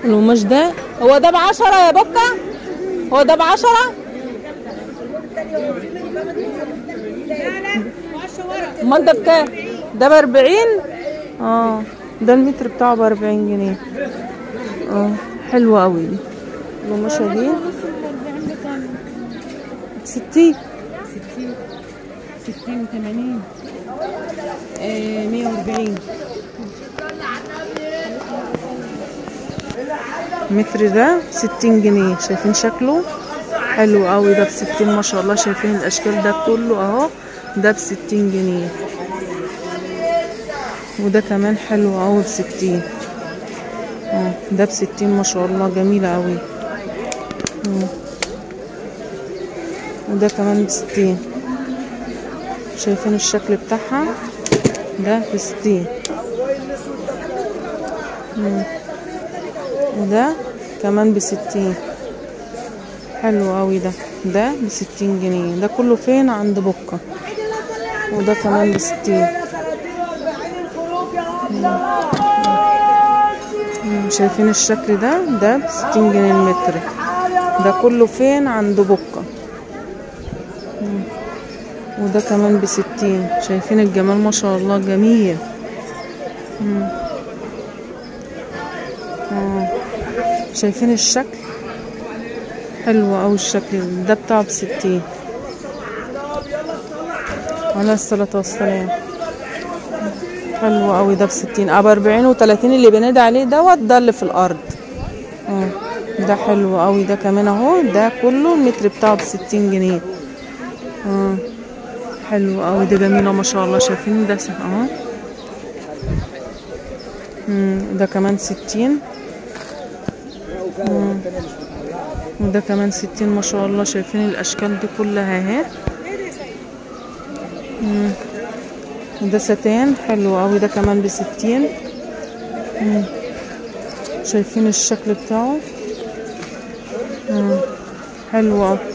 القماش ده هو ده بعشرة يا بكة هو ده بعشرة امال ده بكام ده بأربعين اه ده المتر بتاعه بأربعين جنيه اه حلوة قوي دي القماشة دي ستين ستين وثمانين مية واربعين المتر ده ستين جنيه شايفين شكله حلو قوي ده بستين ما شاء الله شايفين الاشكال ده كله اهو ده بستين جنيه وده كمان حلو قوي بستين اه ده بستين ما شاء الله جميلة قوي مم. وده كمان بستين شايفين الشكل بتاعها ده بستين مم. وده كمان بستين حلو قوي ده ده بستين جنيه ده كله فين عند بكة وده كمان بستين مم. مم. شايفين الشكل ده ده بستين جنيه المتر ده كله فين عند بكة مم. وده كمان بستين شايفين الجمال ما شاء الله جميل مم. آه. شايفين الشكل حلو اوي الشكل ده بتاعه بستين عليه الصلاة والسلام حلو اوي ده بستين ابو اربعين وتلاتين اللي بنادي عليه دوت ده اللي في الارض اه ده حلو اوي ده كمان اهو ده كله المتر بتاعه بستين جنيه اه حلو اوي ده جميلة ما شاء الله شايفين ده س- اهو مم، ده كمان ستين مم. وده كمان ستين ما شاء الله شايفين الاشكال دي كلها اهي مم. وده ستان حلو اوي ده كمان بستين مم. شايفين الشكل بتاعه مم. حلو اوي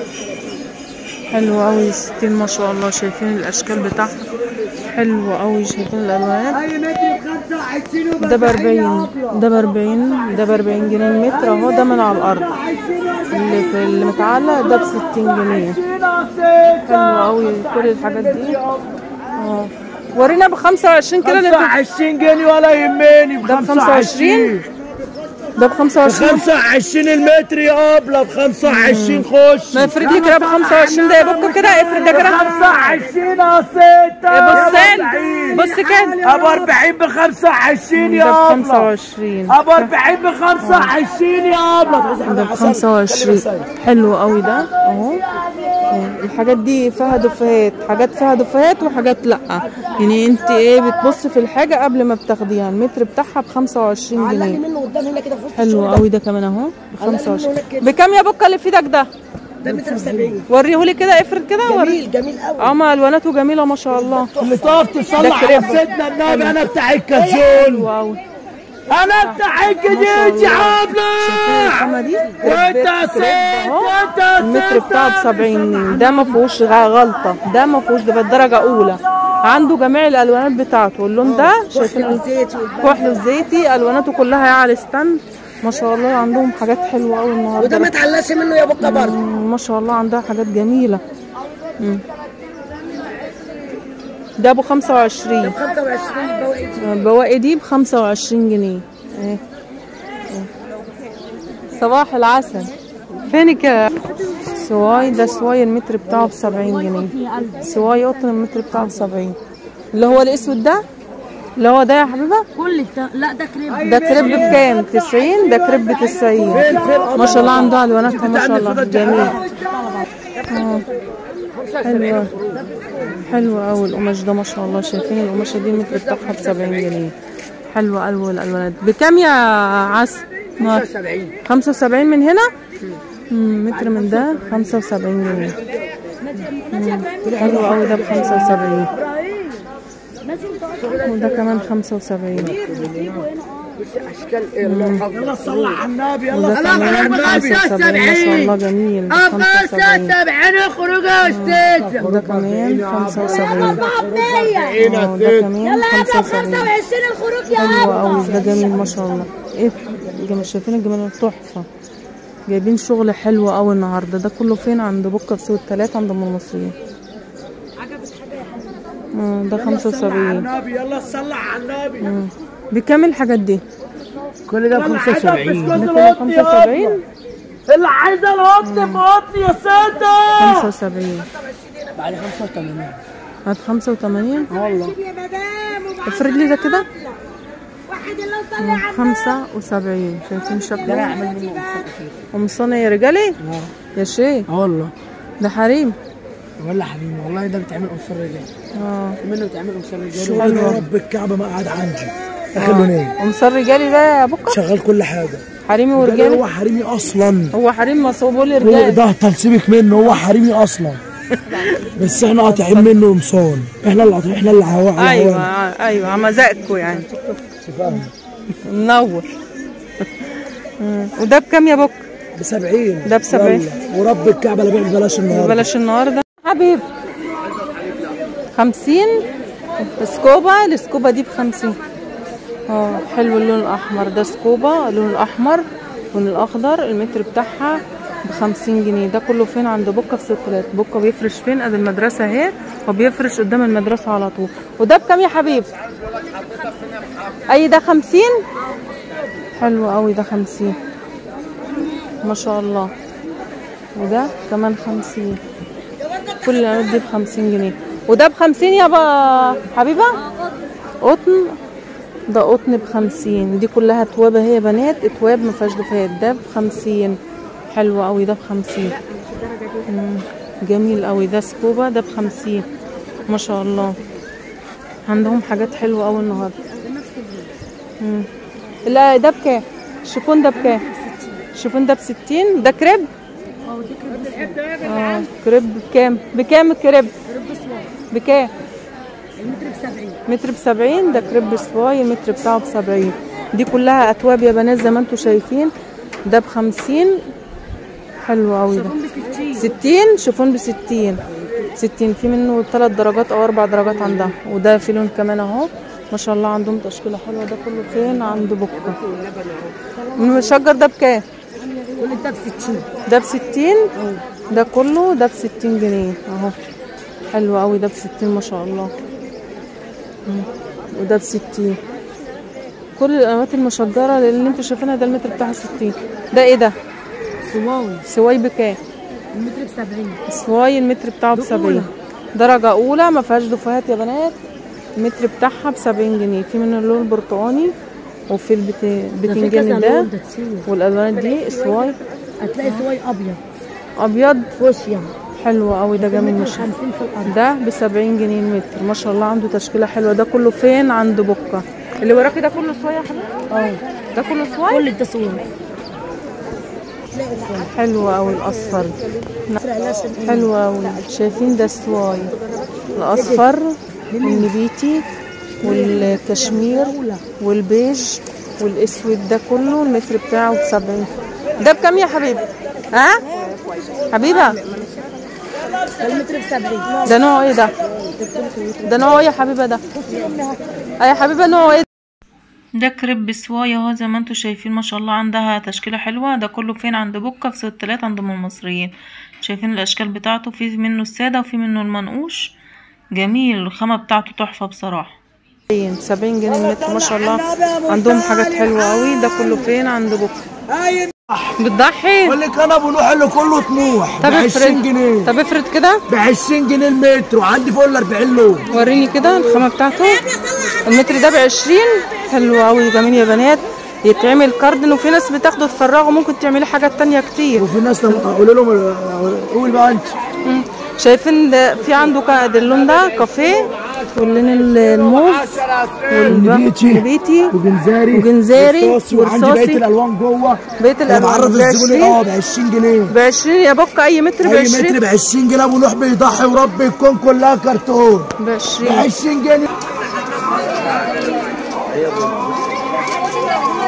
حلو اوي ستين ما شاء الله شايفين الاشكال بتاعها حلو اوي شايفين الالوان اي متر ب 25 ده بأربعين ده بأربعين ده بأربعين جنيه المتر اهو ده من على الأرض اللي في اللي متعلق ده بستين جنيه حلو أوي كل الحاجات دي اه ورينا بخمسة وعشرين كده اللي انت- 25 جنيه ولا يهمني ب ده ب 25 ده بخمسة وعشرين 25 المتر يا ابله ب 25 خش ما افرد لي كده بخمسة وعشرين ده يا بكة كده افرد ده كده 25 يا ستة بص هنا. بص كده ابو 40 ب 25 ده يا بخمسة ابله وعشرين ابو 40 ب 25 يا ابله ده بخمسة وعشرين حلو قوي ده اهو اه، الحاجات دي فيها دفايات حاجات فيها دفايات وحاجات لا يعني انت ايه بتبص في الحاجة قبل ما بتاخديها المتر بتاعها بخمسة وعشرين علقني جنيه منه قدام هنا كده في وسط حلو الشغل قوي ده كمان اهو بخمسة وعشرين هناك كده. بكام يا بكة اللي في ايدك ده ده متر 70 وريهولي كده افرد كده وري جميل جميل قوي اه ما الواناته جميلة ما شاء الله اللي تقف تصلي ده على كريب. سيدنا النبي انا بتاع حلو الكازون قوي انا بتاع الجديد يا عبله الخامة دي وانت يا كريب ست اهو. وانت يا المتر ست بتاعه ب 70 جنيه ده ما فيهوش غ- غلطه ده ما فيهوش ده بالدرجه اولى عنده جميع الالوانات بتاعته اللون ده شايفين ال- الزيت والبقى. كحل الزيتي الواناته كلها هي على الستاند ما شاء الله عندهم حاجات حلوه قوي وده النهارده ما اتعلقش منه يا بكه برضه مم، ما شاء الله عندها حاجات جميله مم. ده ابو 25 25 بواقي البواقي دي ب 25 جنيه اهي اهي. صباح العسل فينك يا سواي ده سواي المتر بتاعه ب 70 جنيه سواي قطن المتر بتاعه ب 70 اللي هو الاسود ده اللي هو ده يا حبيبه كل الت... لا ده كريب ده كريب بكام 90 ده كريب ب 90 ما شاء الله عندها الواناتها ما شاء الله جميل اه حلوه حلوه قوي القماش ده ما شاء الله شايفين القماشه دي المتر بتاعها ب 70 جنيه حلوه قوي الالوانات بكام يا عسل 75 75 من هنا مم، متر من ده 75 جنيه مم، حلو قوي ده ب 75 وده كمان 75 اشكال ايه الله يلا صلى على النبي يلا وده صلى على كمان النبي 75 ما شاء الله جميل ده 75 70 اخرج يا استاذ وده كمان 75 اه هنا ده ست كمان 75 الخروج حلو قوي ده جميل ما شاء الله ايه جميل شايفين الجمال تحفه جايبين شغل حلو قوي النهارده ده كله فين عند بكه في سوق التلاتة عند ام المصريين اه ده صلى على 75 النبي يلا صلى على النبي مم. بكام الحاجات دي؟ كل ده يلا عايزة 75 بسكوت ده كده القط يا 75 أبلة. اللي عايزه القط في قط يا ساده 75 بعد 85 هات 85 والله افرد لي ده كده 75 شايفين ده انا شكله اعمل منه قصه خفيف قمصانه يا رجالي يا شيخ اه والله ده حريم والله حبيبي والله ده بيتعمل قمصان رجال اه منه بيتعمل قمصان رجال شغل يا رب الكعبه ما قاعد عندي اخر لونين قمصان رجالي ده يا بكره شغال كل حاجه حريمي ده هو ورجالي حريمي اصلا هو حريم مصوب لي هو رجال ده تنسيبك منه هو حريمي اصلا بس احنا قاطعين منه قمصان احنا اللي قاطعين احنا اللي هوا على ايوه هوانا. ايوه على مزاجكوا يعني فاهم منور مم. وده بكام يا بكره؟ ب 70 ده ب 70. يلا. ورب الكعبه لا بيع ببلاش النهارده بلاش النهارده حبيب 50 سكوبا السكوبا دي ب 50 اه حلو اللون الاحمر ده سكوبا اللون الاحمر واللون الاخضر المتر بتاعها ب 50 جنيه ده كله فين عند بكه في سيركلات بكه بيفرش فين ادي المدرسه اهي وبيفرش قدام المدرسه على طول وده بكام يا حبيب اي ده 50 حلو قوي ده 50 ما شاء الله وده كمان خمسين كل الألوان دي بخمسين جنيه وده بخمسين يا با حبيبة قطن ده قطن بخمسين دي كلها توابة هي بنات اتواب مفيهاش دفايات ده بخمسين حلو قوي ده بخمسين مم، جميل قوي ده سكوبا ده بخمسين ما شاء الله عندهم حاجات حلوة قوي النهاردة مم. لا ده بكام شيفون ده بكام شيفون ده بستين ده كريب اه كريب بكام بكام الكريب بكام المتر ب 70 متر بسبعين ده كريب سواي المتر بتاعه بسبعين دي كلها أتواب يا بنات زي ما انتوا شايفين ده بخمسين حلو أوي ده ب 60 ستين شوفون بستين ستين في منه ثلاث درجات أو أربع درجات عندها وده في لون كمان أهو ما شاء الله عندهم تشكيلة حلوة ده كله فين عند بكرة المشجر ده بكام كل ده ب 60 ده بستين ده كله ده بستين جنيه اهو حلو قوي ده بستين ما شاء الله مم. وده بستين كل الألوانات المشجرة اللي انتوا شايفينها ده المتر بتاعها ستين ده ايه ده سواوي سواي بكام المتر ب 70 سواي المتر بتاعه بسبعين درجة أولى ما فيهاش دفاهات يا بنات المتر بتاعها بسبعين جنيه في منه اللون البرتقاني وفي البت- البتنجان ده والألوانات دي سواي هتلاقي سواي ابيض أبيض فوشيا حلو قوي ده جميل ما شاء الله 50 في الارض ده ب 70 جنيه المتر ما شاء الله عنده تشكيله حلوه ده كله فين عند بكه اللي وراكي ده كله صويا يا حبيبي اه ده كله صويا كل التصوير حلو قوي الاصفر حلو قوي شايفين ده السواي الاصفر والنبيتي والكشمير والبيج والاسود ده كله المتر بتاعه ب 70 ده بكام يا حبيبي ها حبيبه المتر ب 70 ده نوعه ايه ده ده نوعه ايه يا حبيبه ده اي يا حبيبه نوعه ايه ده كريب سوايا اهو زي ما انتوا شايفين ما شاء الله عندها تشكيله حلوه ده كله فين عند بكه في سوق التلات عند ام المصريين شايفين الاشكال بتاعته في منه الساده وفي منه المنقوش جميل الخامه بتاعته تحفه بصراحه 70 جنيه المتر ما شاء الله عندهم حاجات حلوه قوي ده كله فين عند بكره هاي بتضحي بقول لك انا ابو نوح اللي كله طموح ب طب 20 افرد جنيه طب افرد كده ب 20 جنيه المتر وعندي فوق ال 40 لون وريني كده الخامة بتاعته المتر ده بعشرين حلو قوي وجميل يا بنات يتعمل كاردن وفي ناس بتاخده تفرغه ممكن تعملي حاجات تانية كتير وفي ناس لما اقول لهم قول بقى انت مم. شايفين ده في عنده كا- ده اللون ده كافيه واللون ال- الموف والنبيتي والنبيتي وجنزاري وجنزاري ورصاصي وعندي ورصاصي. بقيه الالوان جوه بقية انا الألوان بعرف الزبون بعشرين. اه ب 20 جنيه بعشرين يا بك أي متر اي متر بعشرين ب 20 جنيه ابو نوح بيضحي ورب الكون كلها كرتون ب بعشرين 20 جنيه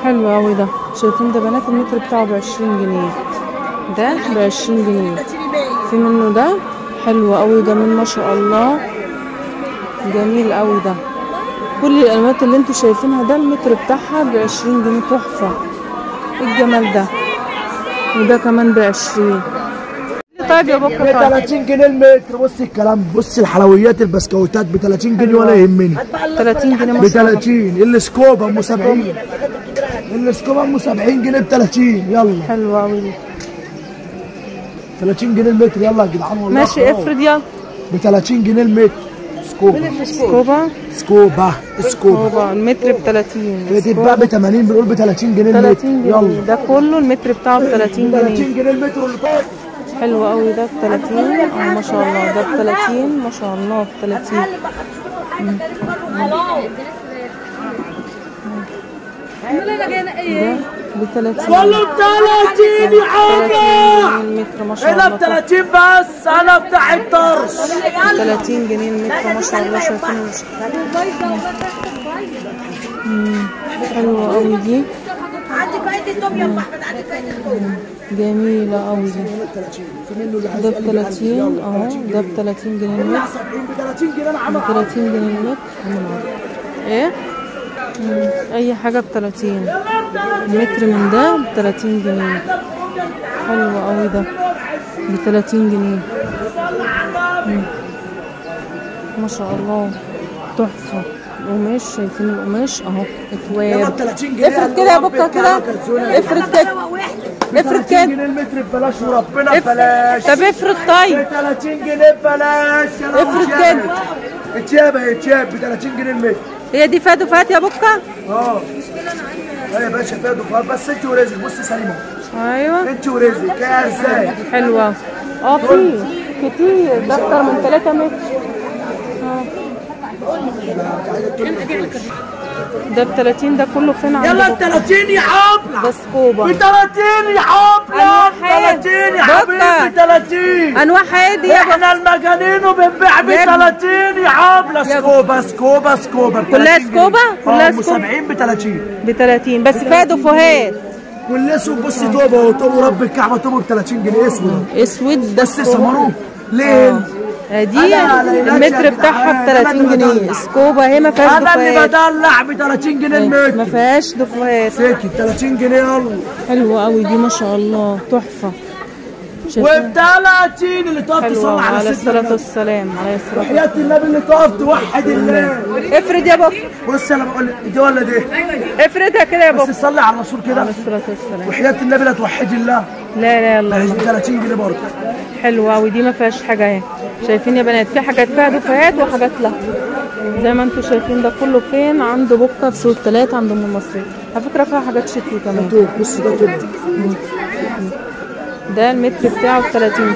حلو قوي ده شايفين ده بنات المتر بتاعه بعشرين جنيه ده بعشرين جنيه في منه ده حلو قوي جميل ما شاء الله جميل قوي ده كل الالوانات اللي انتوا شايفينها ده المتر بتاعها بعشرين جنيه تحفه ايه الجمال ده وده كمان بعشرين طيب يا ب بكره طيب 30 جنيه المتر بص الكلام بص الحلويات البسكويتات ب 30 جنيه ولا يهمني 30 جنيه ب ما شاء الله 30 السكوب ام 70 السكوب ام 70 جنيه ب 30 يلا حلو قوي دي 30 جنيه المتر يلا يا جدعان والله ماشي خلاص. افرض يلا ب 30 جنيه المتر سكوبا سكوبا سكوبا سكوبا سكوبا المتر ب 30 بتتباع ب 80 بنقول ب 30 جنيه 30 المتر جنيه يلا ده كله المتر بتاعه ب 30 جنيه 30 جنيه المتر اللي فات حلو قوي ده ب 30 اه ما شاء الله ده ب 30 ما شاء الله ب 30 ده ب 30 والله ب 30 يا حاجه المتر ما شاء هنا الله ب 30 بس انا بتاع الطرش 30 جنيه المتر ما شاء الله شايفين وش- مم. حلوة قوي دي جميلة قوي دي ده ب 30 اهو ده ب 30 جنيه المتر 70 ب 30 جنيه انا عامل ب 30 جنيه المتر ايه مم. اي حاجة ب 30 المتر من ده ب 30 جنيه حلو قوي ده ب 30 جنيه مم. ما شاء الله تحفة القماش شايفين القماش اهو يلا ب اتواب 30 جنيه افرد كده يا بكره كده افرد كده افرد 30 كده جنيه المتر ببلاش وربنا اف- ببلاش طب افرد طيب ب 30 جنيه ببلاش يا لو افرض اتشاب. كده. اتشاب يا اتشاب ب 30 جنيه المتر هي دي فات وفات يا بكره اه لا يا باشا فيها دفعات بس انت ورزق بص سليمه ايوه انت ورزق يا ازاي حلوة اه في كتير ده اكتر من 3 متر اه ده ب 30 ده كله فين عند يلا ب بكرة؟ 30 يا حبلة ده سكوبا ب 30 يا حبلة أنواع ب حاد. 30 يا بكة. حبيبي 30 انواع هادي يا بكره احنا المجانين وبنبيع ب يا ابني. 30 يا حبلة يا سكوبا سكوبا سكوبا ب كلها 30 سكوبا؟ جنيه. كلها اه سكوبا؟ 70 ب 30 ب 30 بس فات وفهات والاسود بص توبه اهو توبه رب الكعبه توبه ب 30 جنيه اسود اسود ده بس سمروه ليه؟ آه، دي أنا على علاج المتر يا بتاعها ب جدعان، أنا 30 اللي جنيه بدلع. سكوبا هي ما فيهاش انا اللي دفايات بدلع ب 30 جنيه ما المتر فيهاش دفايات سكت 30 جنيه يلا حلوة قوي دي ما شاء الله تحفة وب شايفين 30 اللي تقف تصلي حلوة على على سيدنا الصلاة النبي والسلام عليه الصلاة والسلام حياة النبي اللي تقف توحد الله افرد يا بكر بص انا بقول لك دي ولا دي افردها كده يا بس بكر تصلي على الرسول كده عليه الصلاة والسلام وحياة النبي لا توحدي الله لا لا ما هي الله ب 30 جنيه برضه حلوة قوي دي ما فيهاش حاجة اهي شايفين يا بنات في حاجات فيها دفايات وحاجات لا زي ما انتم شايفين ده كله فين عند بكة في سوق ثلاثة عند ام المصري على فكرة فيها حاجات شتوي كمان توب بص ده توب ده المتر بتاعه ب 30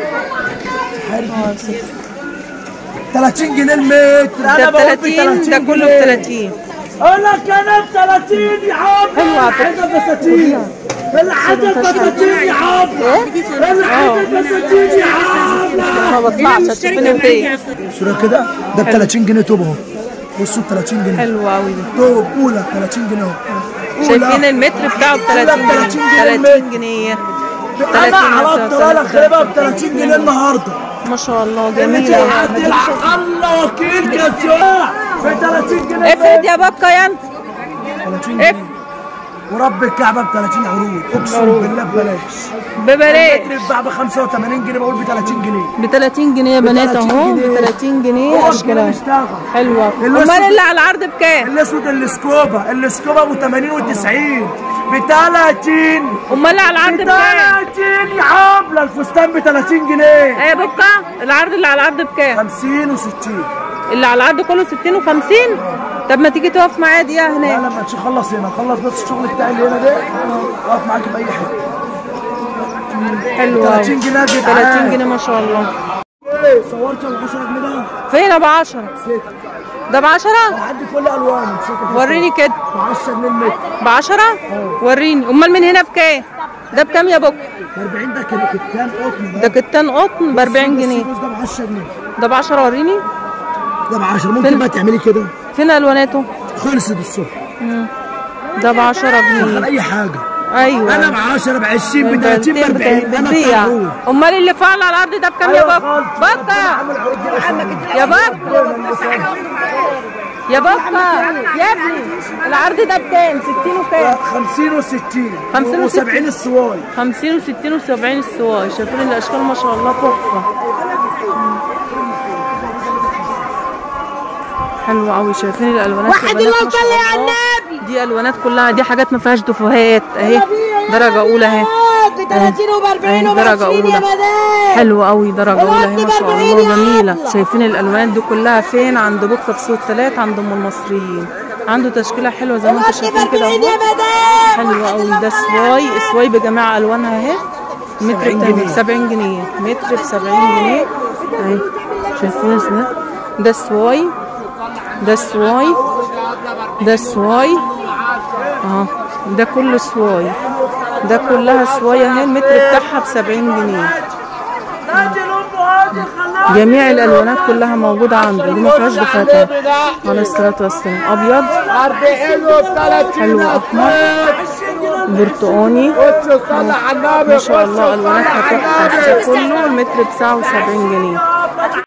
30 جنيه المتر ده انا ب بقول ب 30 ده كله ب جنيه. 30 اقول لك انا ب 30 يا عم حلو على فكرة. الحاجه بساتين الحاجه بساتين يا عم الحاجه بساتين يا عم ما بطلعش هتشوفيني فين صورة كده ده ب 30 جنيه توب اهو بصوا ب 30 جنيه حلوة قوي دي توب اولى 30 جنيه اهو شايفين أولى. المتر بتاعه ب أولى 30 ب 30 جنيه جنيه 30 جنيه انا 30 على بتاع الطلاله سنة خربها ب 30 جنيه النهارده ما شاء الله اللي جميلة حد يلعب الله وكيل كسوع ب 30 جنيه افرد يا بكة يلا 30 اف جنيه ورب الكعبه ب 30 عروض اقسم بالله ببلاش ببلاش بيتباع ب 85 جنيه بقول ب 30 جنيه ب 30 جنيه يا بنات 30 اهو ب جنيه. 30 جنيه هو اشكالها الجنيه اشتغل حلوة الأسود. امال اللي على العرض بكام؟ الاسود السكوبا السكوبا ب 80 و90 ب 30 امال اللي على العرض ب بكام؟ 30 يا عبله الفستان ب 30 جنيه ايه يا بكة العرض اللي على العرض بكام؟ 50 و60 اللي على العرض كله 60 و50 طب ما تيجي تقف معايا دقيقة لا هناك لما تخلص هنا خلص بس الشغل بتاعي اللي هنا ده اقف معاك باي حته حلوة 30 جنيه يا 30 جدعان. جنيه ما شاء الله ايه صورت ب 10 جنيه ده فين ابو 10 ست ده ب 10 عندي كل الوان نسيت وريني كده ب 10 جنيه المتر ب 10 وريني امال من هنا بكام ده بكام يا بكر ب 40 ده كان كتان قطن ده كتان قطن ب 40 جنيه بس ده ب 10 جنيه ده ب 10 وريني ده ب 10 ممكن فين؟ بقى تعملي كده فين الواناته خلصت الصبح ده ب 10 دخل جنيه اي حاجه ايوه انا ب 10 ب 20 ب 30 ب 40 انا بتبيع بتاع امال اللي فعل على الارض ده بكام يا بابا بابا يا بابا يا بابا يا ابني العرض ده بكام 60 وكام 50 و60 50 و60. و70 الصواي 50 و60 و70 السواي شايفين الاشكال ما شاء الله تحفه حلوه قوي شايفين الالوانات واحد البنات الله ما شاء يصلي على الله. النبي دي الوانات كلها دي حاجات ما فيهاش دفوهات اهي درجه اولى اهي ب 30 وب 40 أهي وب درجة 20 أولى. يا مدام حلوة قوي درجة أولى اهي ما شاء الوقت الله بأربعين يا جميلة الله. شايفين الألوانات دي كلها فين عند بكرة في سوق الثلاث عند أم المصريين عنده تشكيلة حلوة زي ما انتم الوقت ب شايفين كده 40 يا اهو مدام حلوة واحد قوي الله ده يصلي سواي سواي بجميع ألوانها اهي متر 70 بتعمل جنيه. 70 جنيه متر ب 70 جنيه اهي شايفين ده ده سواي ده سواي ده سواي اهو ده كله سواي ده كلها سواي اهي المتر بتاعها ب 70 جنيه جميع الالوانات كلها موجوده عنده دي ما فيهاش دفاتات عليه الصلاه والسلام ابيض 40 و 30 حلو احمر برتقاني ما شاء الله الواناتها تحفه ده كله المتر بسعه 70 جنيه